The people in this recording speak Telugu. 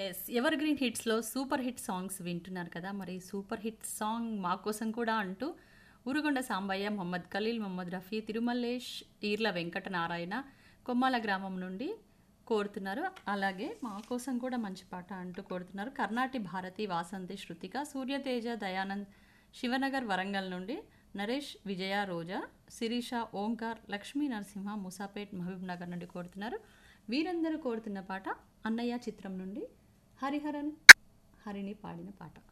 ఎస్ ఎవర్ గ్రీన్ హిట్స్లో సూపర్ హిట్ సాంగ్స్ వింటున్నారు కదా మరి సూపర్ హిట్ సాంగ్ మా కోసం కూడా అంటూ ఉరుగొండ సాంబయ్య మొహమ్మద్ ఖలీల్ మొహమ్మద్ రఫీ తిరుమల్లేష్ ఈర్ల వెంకట నారాయణ కొమ్మాల గ్రామం నుండి కోరుతున్నారు అలాగే మా కోసం కూడా మంచి పాట అంటూ కోరుతున్నారు కర్ణాటి భారతి వాసంతి శృతిక సూర్యతేజ దయానంద్ శివనగర్ వరంగల్ నుండి నరేష్ విజయ రోజా శిరీష ఓంకార్ లక్ష్మీ నరసింహ ముసాపేట్ మహబూబ్ నగర్ నుండి కోరుతున్నారు వీరందరూ కోరుతున్న పాట అన్నయ్య చిత్రం నుండి హరిహరన్ హరిని పాడిన పాట